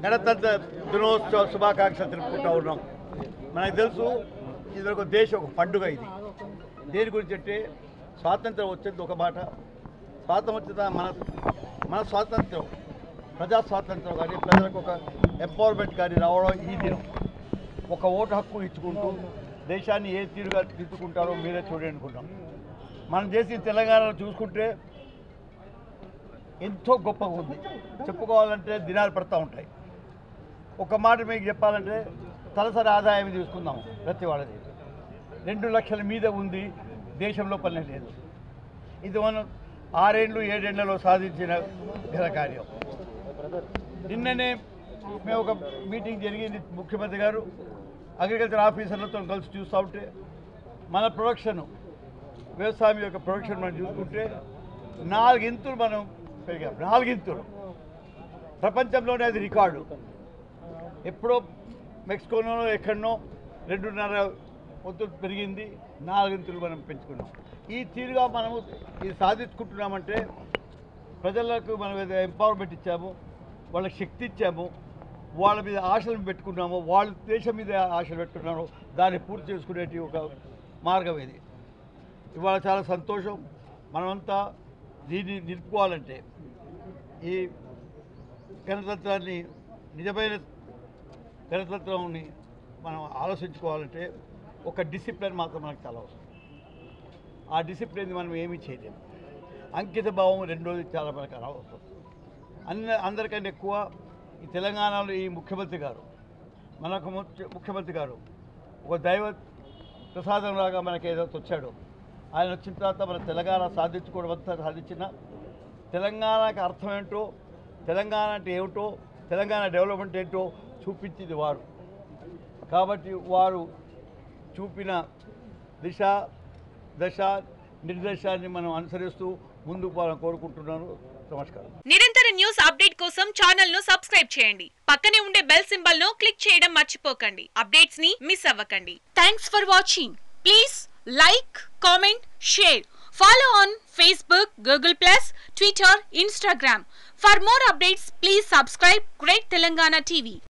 గణతంత్ర దినోత్సవ శుభాకాంక్షలు తెలుపుకుంటా ఉన్నాం మనకు తెలుసు ఇది ఒక దేశం ఒక పండుగ ఇది దేని గురించి అంటే స్వాతంత్రం వచ్చేది ఒక మాట స్వాతంత్రం వచ్చిన మన మన స్వాతంత్రం ప్రజా స్వాతంత్రం కానీ ప్రజలకు ఒక ఎంపవర్మెంట్ కానీ రావడం ఈ దినం ఒక ఓటు హక్కు ఇచ్చుకుంటూ దేశాన్ని ఏ తీరుగా దిద్దుకుంటారో మీరే చూడండి అనుకుంటాం మనం చేసిన తెలంగాణలో చూసుకుంటే ఎంతో గొప్పగా ఉంది చెప్పుకోవాలంటే దినాలు పడతా ఉంటాయి ఒక మాట మీకు చెప్పాలంటే తలసరి ఆదాయం తీసుకుందాం ప్రతి వాళ్ళది రెండు లక్షల మీద ఉంది దేశంలో పని లేదు ఇది మనం ఆరేండ్లు ఏడేళ్లలో సాధించిన ఘన కార్యం నిన్ననే మేము ఒక మీటింగ్ జరిగింది ముఖ్యమంత్రి గారు అగ్రికల్చర్ ఆఫీసర్లతో కలిసి చూస్తూ ఉంటే మన ప్రొడక్షన్ వ్యవసాయం యొక్క ప్రొడక్షన్ మనం చూసుకుంటే నాలుగింతులు మనం పెరిగాం నాలుగింతులు ప్రపంచంలోనే అది రికార్డు ఎప్పుడో మెక్సికోనో ఎక్కడనో రెండున్నర వంతులు పెరిగింది నాలుగింతులు మనం పెంచుకున్నాం ఈ తీరుగా మనము ఇది సాధించుకుంటున్నామంటే ప్రజలకు మనం ఏదో ఎంపవర్మెంట్ ఇచ్చాము వాళ్ళకి శక్తి ఇచ్చాము వాళ్ళ మీద ఆశలు పెట్టుకున్నాము వాళ్ళ దేశం మీద ఆశలు పెట్టుకున్నాము దాన్ని పూర్తి చేసుకునేటి ఒక మార్గం ఇది ఇవాళ చాలా సంతోషం మనమంతా దీన్ని నిలుపుకోవాలంటే ఈ గణతంత్రాన్ని నిజమైన గణతంత్రాన్ని మనం ఆలోచించుకోవాలంటే ఒక డిసిప్లిన్ మాత్రం మనకు చాలా అవసరం ఆ డిసిప్లిన్ మనం ఏమీ చేయలేము అంకిత భావం రెండోది చాలా మనకు అవసరం అన్న అందరికంటే ఎక్కువ ఈ తెలంగాణలో ఈ ముఖ్యమంత్రి గారు మనకు ముఖ్య- ముఖ్యమంత్రి గారు ఒక దైవ ప్రసాదం లాగా మనకి ఏదైతే వచ్చాడో ఆయన వచ్చిన తర్వాత మన తెలంగాణ సాధించుకోవడం అంతా సాధించిన తెలంగాణకి అర్థం ఏంటో తెలంగాణ అంటే ఏమిటో తెలంగాణ డెవలప్మెంట్ ఏంటో చూపించింది వారు కాబట్టి వారు చూపిన దిశ దశ నిర్దేశాన్ని మనం అనుసరిస్తూ ముందుకు పోవాలని కోరుకుంటున్నాను నమస్కారం నిరంతర న్యూస్ అప్డేట్ కోసం ఛానల్ ను సబ్స్క్రైబ్ చేయండి పక్కనే ఉండే బెల్ సింబల్ ను క్లిక్ చేయడం మర్చిపోకండి అప్డేట్స్ ని మిస్ అవ్వకండి thanks for watching please like comment share follow on Facebook Google plus Twitter Instagram for more updates please subscribe great Telangana TV